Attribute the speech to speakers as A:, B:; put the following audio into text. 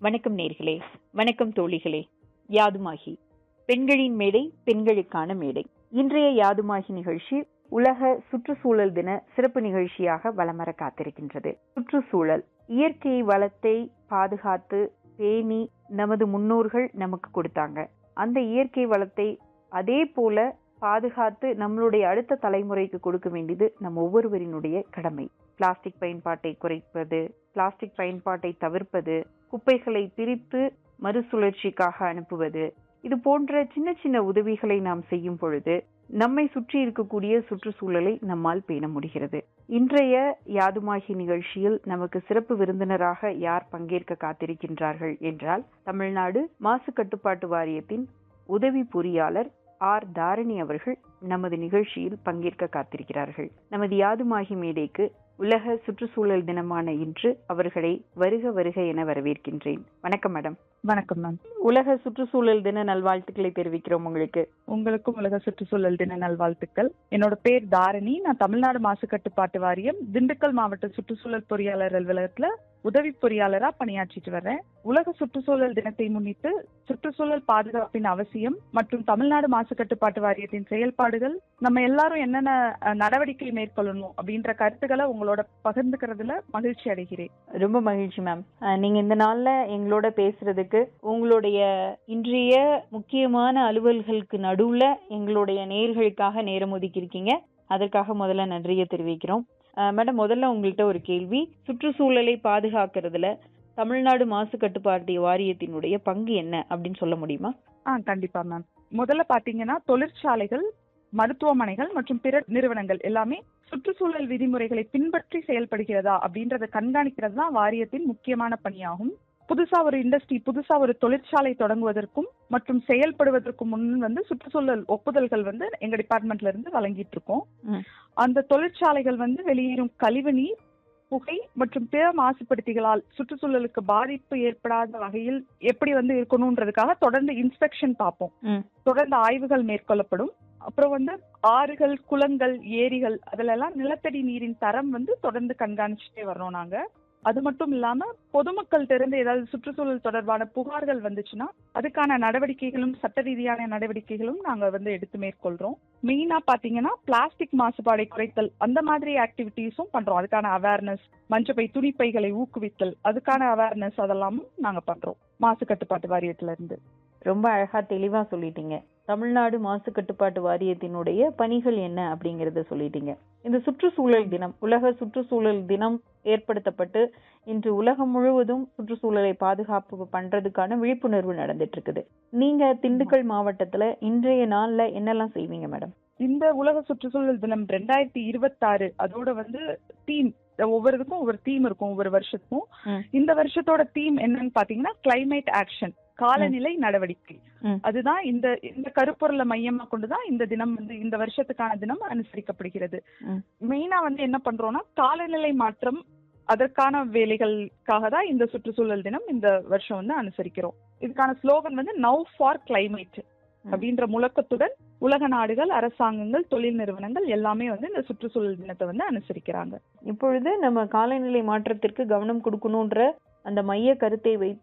A: வணக்கம் நேர்களே வணக்கம் தோழிகளே யாதுமாகி பெண்களின் மேடை பெண்களுக்கான மேடை இன்றைய யாதுமாகி நிகழ்ச்சி உலக சுற்றுச்சூழல் தின சிறப்பு நிகழ்ச்சியாக வலம் வர காத்திருக்கின்றது சுற்றுச்சூழல் இயற்கை வளத்தை பாதுகாத்து பேணி நமது முன்னோர்கள் நமக்கு கொடுத்தாங்க அந்த இயற்கை வளத்தை அதே போல பாதுகாத்து நம்மளுடைய அடுத்த தலைமுறைக்கு கொடுக்க வேண்டியது நம் ஒவ்வொருவரினுடைய கடமை பிளாஸ்டிக் பயன்பாட்டை குறைப்பது பிளாஸ்டிக் பயன்பாட்டை தவிர்ப்பது குப்பைகளை பிரித்து மறுசுழற்சிக்காக அனுப்புவது இது போன்ற சின்ன சின்ன உதவிகளை நாம் செய்யும் பொழுது நம்மை சுற்றி இருக்கக்கூடிய சுற்றுச்சூழலை நம்மால் பேண முடிகிறது இன்றைய யாதுமாகி நிகழ்ச்சியில் நமக்கு சிறப்பு விருந்தினராக யார் பங்கேற்க காத்திருக்கின்றார்கள் என்றால் தமிழ்நாடு மாசு கட்டுப்பாட்டு வாரியத்தின் உதவி பொறியாளர் ஆர் தாரணி அவர்கள் நமது நிகழ்ச்சியில் பங்கேற்க காத்திருக்கிறார்கள் நமது யாதுமாகி மேடைக்கு உலக சுற்றுச்சூழல் தினமான இன்று அவர்களை வருக வருக என வரவேற்கின்றேன் வணக்கம் மேடம்
B: வணக்கம் மேம்
A: உலக சுற்றுச்சூழல் தின நல்வாழ்த்துக்களை தெரிவிக்கிறோம் உங்களுக்கு
B: உங்களுக்கும் உலக சுற்றுச்சூழல் தின நல்வாழ்த்துக்கள் என்னோட பேர் தாரணி நான் தமிழ்நாடு மாசு கட்டுப்பாட்டு வாரியம் திண்டுக்கல் மாவட்ட சுற்றுச்சூழல் பொறியாளர் அலுவலகத்துல உதவி பொறியாளரா பணியாற்றிட்டு வர்றேன் உலக சுற்றுச்சூழல் தினத்தை முன்னிட்டு சுற்றுச்சூழல் பாதுகாப்பின் அவசியம் மற்றும் தமிழ்நாடு மாசு கட்டுப்பாட்டு வாரியத்தின் செயல்பாடுகள் நம்ம எல்லாரும் என்னென்ன அஹ், நடவடிக்கை மேற்கொள்ளணும் அப்படின்ற கருத்துக்களை உங்களோட பகிர்ந்துக்கிறதுல மகிழ்ச்சி அடைகிறேன்
A: ரொம்ப மகிழ்ச்சி மேம் நீங்க இந்த நாள்ல எங்களோட பேசுறதுக்கு உங்களுடைய இன்றைய முக்கியமான அலுவல்களுக்கு நடுவுல எங்களுடைய நேர்களுக்காக நேரம் ஒதுக்கி இருக்கீங்க அதற்காக முதல்ல நன்றியை தெரிவிக்கிறோம் அஹ், மேடம் முதல்ல உங்கள்கிட்ட ஒரு கேள்வி சுற்றுச்சூழலை பாதுகாக்கிறதுல தமிழ்நாடு மாசு கட்டுப்பாட்டு வாரியத்தினுடைய பங்கு என்ன அப்படின்னு சொல்ல முடியுமா
B: ஆ கண்டிப்பா மேம் முதல்ல பாத்தீங்கன்னா தொழிற்சாலைகள் மருத்துவமனைகள் மற்றும் பிற நிறுவனங்கள் எல்லாமே சுற்றுச்சூழல் விதிமுறைகளை பின்பற்றி செயல்படுகிறதா அப்படின்றத கண்காணிக்கிறது தான் வாரியத்தின் முக்கியமான பணியாகும் புதுசா ஒரு இண்டஸ்ட்ரி புதுசா ஒரு தொழிற்சாலை தொடங்குவதற்கும் மற்றும் செயல்படுவதற்கும் முன் வந்து சுற்றுச்சூழல் ஒப்புதல்கள் வந்து எங்க டிபார்ட்மெண்ட்ல இருந்து வழங்கிட்டு இருக்கோம்
A: ம்.
B: அந்த தொழிற்சாலைகள் வந்து வெளியேறும் கழிவு நீர் புகை மற்றும் பிற மாசுபடுத்திகளால் சுற்றுச்சூழலுக்கு பாதிப்பு ஏற்படாத வகையில் எப்படி வந்து இருக்கணும்ன்றதுக்காக தொடர்ந்து இன்ஸ்பெக்ஷன் பார்ப்போம்
A: ம்.
B: தொடர்ந்து ஆய்வுகள் மேற்கொள்ளப்படும் அப்புறம் வந்து ஆறுகள் குளங்கள் ஏரிகள் அதுல எல்லாம் நிலத்தடி நீரின் தரம் வந்து தொடர்ந்து கண்காணிச்சுட்டே வர்றோம் நாங்க அது மட்டும் இல்லாம பொதுமக்கள் இருந்து ஏதாவது சுற்றுச்சூழல் தொடர்பான புகார்கள் வந்துச்சுன்னா அதுக்கான நடவடிக்கைகளும் சட்ட ரீதியான நடவடிக்கைகளும் நாங்க வந்து எடுத்து மேற்கொள்றோம் மெயினா பாத்தீங்கன்னா பிளாஸ்டிக் மாசுபாடை குறைத்தல் அந்த மாதிரி ஆக்டிவிட்டீஸும் பண்றோம் அதுக்கான அவேர்னஸ் மஞ்சப்பை துணிப்பைகளை ஊக்குவித்தல் அதுக்கான அவேர்னஸ் அதெல்லாமும் நாங்க பண்றோம் மாசு கட்டுப்பாட்டு வாரியத்துல இருந்து
A: ரொம்ப அழகா தெளிவா சொல்லிட்டீங்க தமிழ்நாடு மாசு கட்டுப்பாட்டு வாரியத்தினுடைய பணிகள் என்ன அப்படிங்கறத சொல்லிட்டீங்க இந்த சுற்றுச்சூழல் தினம் உலக சுற்றுச்சூழல் தினம் ஏற்படுத்தப்பட்டு இன்று உலகம் முழுவதும் சுற்றுச்சூழலை பாதுகாப்பு பண்றதுக்கான விழிப்புணர்வு நடந்துட்டு இருக்குது நீங்க திண்டுக்கல் மாவட்டத்துல இன்றைய நாள்ல என்னெல்லாம் செய்வீங்க மேடம்
B: இந்த உலக சுற்றுச்சூழல் தினம் ரெண்டாயிரத்தி இருபத்தாறு அதோட வந்து தீம் ஒவ்வொரு இதுக்கும் ஒவ்வொரு தீம் இருக்கும் ஒவ்வொரு வருஷத்துக்கும்
A: ம்.
B: இந்த வருஷத்தோட தீம் என்னன்னு பாத்தீங்கன்னா கிளைமேட் ஆக்ஷன் காலநிலை நடவடிக்கை
A: ம்.
B: அதுதான் இந்த இந்த கருப்பொருளை மையமா கொண்டுதான் இந்த தினம் வந்து இந்த வருஷத்துக்கான தினம் அனுசரிக்கப்படுகிறது
A: ம்.
B: மெயினா வந்து என்ன பண்றோம்னா காலநிலை மாற்றம் அதற்கான வேலைகளுக்காக தான் இந்த சுற்றுச்சூழல் தினம் இந்த வருஷம் வந்து அனுசரிக்கிறோம் இதுக்கான ஸ்லோகன் வந்து நவ் ஃபார் கிளைமேட் அப்படின்ற முழக்கத்துடன் உலக நாடுகள் அரசாங்கங்கள் தொழில் நிறுவனங்கள் எல்லாமே வந்து இந்த சுற்றுச்சூழல் தினத்தை வந்து அனுசரிக்கிறாங்க
A: இப்பொழுது நம்ம காலநிலை மாற்றத்திற்கு கவனம் கொடுக்கணுன்ற அந்த மைய கருத்தை வைத்து